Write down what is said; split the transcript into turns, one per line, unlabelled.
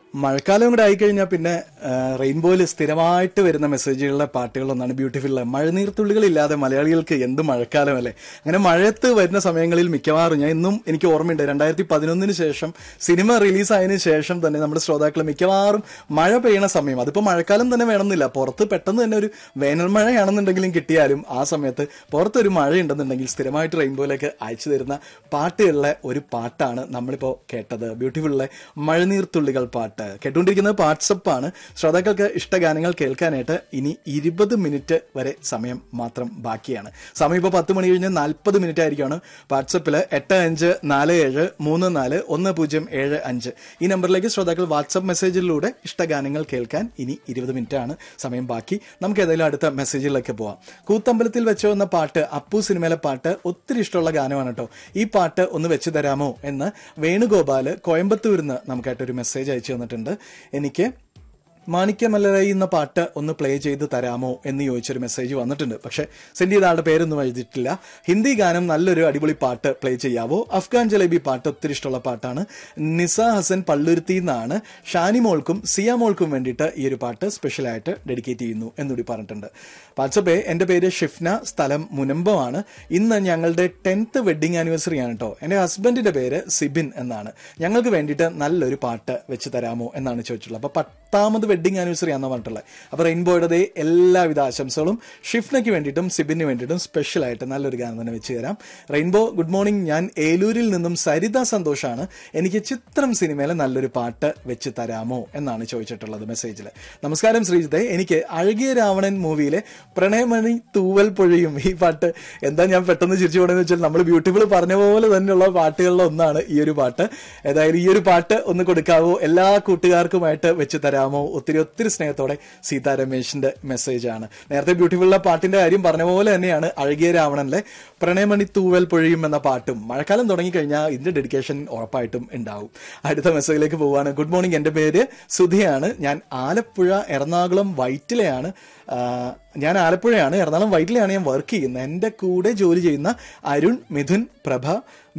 മഴക്കാലം കൂടെ ആയിക്കഴിഞ്ഞാൽ പിന്നെ റെയിൻബോയിൽ സ്ഥിരമായിട്ട് വരുന്ന മെസ്സേജുകളിലെ പാട്ടുകളൊന്നാണ് ബ്യൂട്ടിഫുള്ള മഴനീർത്തുള്ളികളില്ലാതെ മലയാളികൾക്ക് എന്ത് മഴക്കാലമല്ലേ അങ്ങനെ മഴയത്ത് വരുന്ന സമയങ്ങളിൽ മിക്കവാറും ഞാൻ ഇന്നും എനിക്ക് ഓർമ്മയുണ്ട് രണ്ടായിരത്തി പതിനൊന്നിന് ശേഷം സിനിമ റിലീസായതിനു ശേഷം തന്നെ നമ്മുടെ ശ്രോതാക്കൾ മിക്കവാറും മഴ പെയ്യണ സമയം അതിപ്പോൾ മഴക്കാലം തന്നെ വേണമെന്നില്ല പുറത്ത് പെട്ടെന്ന് തന്നെ ഒരു വേനൽ മഴയാണെന്നുണ്ടെങ്കിലും കിട്ടിയാലും ആ സമയത്ത് പുറത്തൊരു മഴയുണ്ടെന്നുണ്ടെങ്കിൽ സ്ഥിരമായിട്ട് റെയിൻബോയിലേക്ക് അയച്ചു തരുന്ന പാട്ടുകളിലെ ഒരു പാട്ടാണ് നമ്മളിപ്പോൾ കേട്ടത് ബ്യൂട്ടിഫുള്ള മഴനീർത്തുള്ളികൾ പാട്ട് കേട്ടുകൊണ്ടിരിക്കുന്നത് വാട്സപ്പ് ആണ് ശ്രോതാക്കൾക്ക് ഇഷ്ടഗാനങ്ങൾ കേൾക്കാനായിട്ട് ഇനി ഇരുപത് മിനിറ്റ് വരെ സമയം മാത്രം ബാക്കിയാണ് സമയം ഇപ്പോൾ പത്ത് മണി കഴിഞ്ഞ് നാൽപ്പത് മിനിറ്റ് ആയിരിക്കാണ് വാട്സപ്പിൽ എട്ട് അഞ്ച് നാല് ഏഴ് മൂന്ന് നാല് ഒന്ന് പൂജ്യം ഏഴ് അഞ്ച് ഈ നമ്പറിലേക്ക് ശ്രോതാക്കൾ വാട്സപ്പ് മെസ്സേജിലൂടെ ഇഷ്ടഗാനങ്ങൾ കേൾക്കാൻ ഇനി ഇരുപത് മിനിറ്റ് ആണ് സമയം ബാക്കി നമുക്ക് ഏതായാലും അടുത്ത മെസ്സേജിലേക്ക് പോവാം കൂത്തമ്പലത്തിൽ വെച്ച് വന്ന പാട്ട് അപ്പു സിനിമയിലെ പാട്ട് ഒത്തിരി ഇഷ്ടമുള്ള ഗാനമാണ് കേട്ടോ ഈ പാട്ട് ഒന്ന് വെച്ച് തരാമോ എന്ന് വേണുഗോപാല് കോയമ്പത്തൂരിൽ നിന്ന് നമുക്കായിട്ടൊരു മെസ്സേജ് അയച്ചു തന്നിട്ടുണ്ട് എനിക്ക് മാണിക്യമല്ലരൈ എന്ന പാട്ട് ഒന്ന് പ്ലേ ചെയ്ത് തരാമോ എന്ന് ചോദിച്ചൊരു മെസ്സേജ് വന്നിട്ടുണ്ട് പക്ഷെ സെൻഡ് ചെയ്ത ആളുടെ പേരൊന്നും എഴുതിയിട്ടില്ല ഹിന്ദി ഗാനം നല്ലൊരു അടിപൊളി പാട്ട് പ്ലേ ചെയ്യാവോ അഫ്ഗാൻ ജലേബി പാട്ട് ഒത്തിരി ഇഷ്ടമുള്ള പാട്ടാണ് നിസ ഹസൻ പള്ളുരുത്തി എന്നാണ് ഷാനി മോൾക്കും സിയ മോൾക്കും വേണ്ടിയിട്ട് ഈ ഒരു പാട്ട് സ്പെഷ്യലായിട്ട് ഡെഡിക്കേറ്റ് ചെയ്യുന്നു എന്നുകൂടി പറഞ്ഞിട്ടുണ്ട് വാട്സപ്പേ എൻ്റെ പേര് ഷിഫ്ന സ്ഥലം മുനമ്പമാണ് ഇന്ന് ഞങ്ങളുടെ ടെൻത്ത് വെഡിങ് ആനിവേഴ്സറി ആണ് കേട്ടോ എൻ്റെ ഹസ്ബൻഡിന്റെ പേര് സിബിൻ എന്നാണ് ഞങ്ങൾക്ക് വേണ്ടിയിട്ട് നല്ലൊരു പാട്ട് വെച്ച് തരാമോ എന്നാണ് ചോദിച്ചിട്ടുള്ളത് അപ്പോൾ പത്താമത് വെഡിങ് ആനിവേഴ്സറി ആണെന്ന് പറഞ്ഞിട്ടുള്ളത് അപ്പോൾ റെയിൻബോയുടെ ദേ എല്ലാവിധ ആശംസകളും ഷിഫ്നയ്ക്ക് വേണ്ടിയിട്ടും സിബിന് വേണ്ടിയിട്ടും സ്പെഷ്യലായിട്ട് നല്ലൊരു ഗാനം തന്നെ വെച്ച് തരാം റെയിൻബോ ഗുഡ് മോർണിംഗ് ഞാൻ ഏലൂരിൽ നിന്നും സരിത സന്തോഷാണ് എനിക്ക് ചിത്രം സിനിമയിലെ നല്ലൊരു പാട്ട് വെച്ച് തരാമോ എന്നാണ് ചോദിച്ചിട്ടുള്ളത് മെസ്സേജിൽ നമസ്കാരം ശ്രീജിത്തെ എനിക്ക് അഴകിയ രാവണൻ മൂവിയിലെ പ്രണയമണി തൂവൽ പൊഴിയും ഈ പാട്ട് എന്താ ഞാൻ പെട്ടെന്ന് ചിരിച്ചു പോകണമെന്ന് വെച്ചാൽ നമ്മൾ ബ്യൂട്ടിഫുൾ പറഞ്ഞ പോലെ തന്നെയുള്ള പാട്ടുകളിൽ ഒന്നാണ് ഈ ഒരു പാട്ട് ഏതായാലും ഈ ഒരു പാട്ട് ഒന്ന് കൊടുക്കാവോ എല്ലാ കൂട്ടുകാർക്കുമായിട്ട് വെച്ച് തരാമോ ഒത്തിരി ഒത്തിരി സ്നേഹത്തോടെ സീതാ രമേശിന്റെ മെസ്സേജ് ആണ് നേരത്തെ ബ്യൂട്ടിഫുള്ള പാട്ടിന്റെ കാര്യം പറഞ്ഞ പോലെ തന്നെയാണ് അഴകിയ രാവണനിലെ പ്രണയമണി തൂവൽ പൊഴിയും എന്ന പാട്ടും മഴക്കാലം തുടങ്ങിക്കഴിഞ്ഞാൽ ഇതിന്റെ ഡെഡിക്കേഷൻ ഉറപ്പായിട്ടും ഉണ്ടാവും അടുത്ത മെസ്സേജിലേക്ക് പോവുകയാണ് ഗുഡ് മോർണിംഗ് എൻ്റെ പേര് സുധിയാണ് ഞാൻ ആലപ്പുഴ എറണാകുളം വൈറ്റിലെയാണ് ആ, ഞാൻ ആലപ്പുഴയാണ് എറണാകുളം വൈറ്റിലാണ് ഞാൻ വർക്ക് ചെയ്യുന്നത് എൻ്റെ കൂടെ ജോലി ചെയ്യുന്ന അരുൺ മിഥുൻ പ്രഭ